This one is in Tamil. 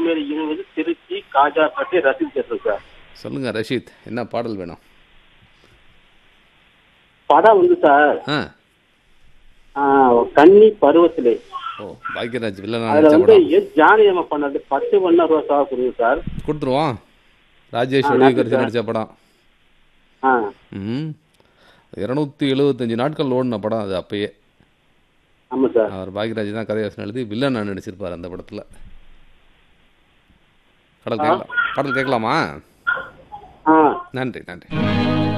கன்னியாகுமரி இருபது திருச்சி காஜாப்பட்டி ரசீத் பேசுறேன் சார் சொல்லுங்கள் ரஷீத் என்ன பாடல் வேணும் படம் வந்து சார் ஆ ஆ, கன்னி பருவத்திலே ஓ பாக்யராஜ் வில்லனா அதுல நடிச்ச வந்து படம் எஸ் ஜானி அம்மா பண்ணது பத்து வண்ண ரோசாவா கொடுங்க சார் கொடுத்துருவோம் ராஜேஷ் ஆ, ஒளிகரிசி நன்றி சார். நடித்த படம் ஆ ம் இரநூத்தி எழுபத்தஞ்சு நாட்கள் ஓடின படம் அது அப்பயே ஆமா சார் அவர் பாக்யராஜ் தான் கதையாசனம் எழுதி வில்லனா நடிச்சிருப்பார் அந்த படத்தில் பாடல் கேட்கலாம் பாடல் கேட்கலாமா ஆ நன்றி நன்றி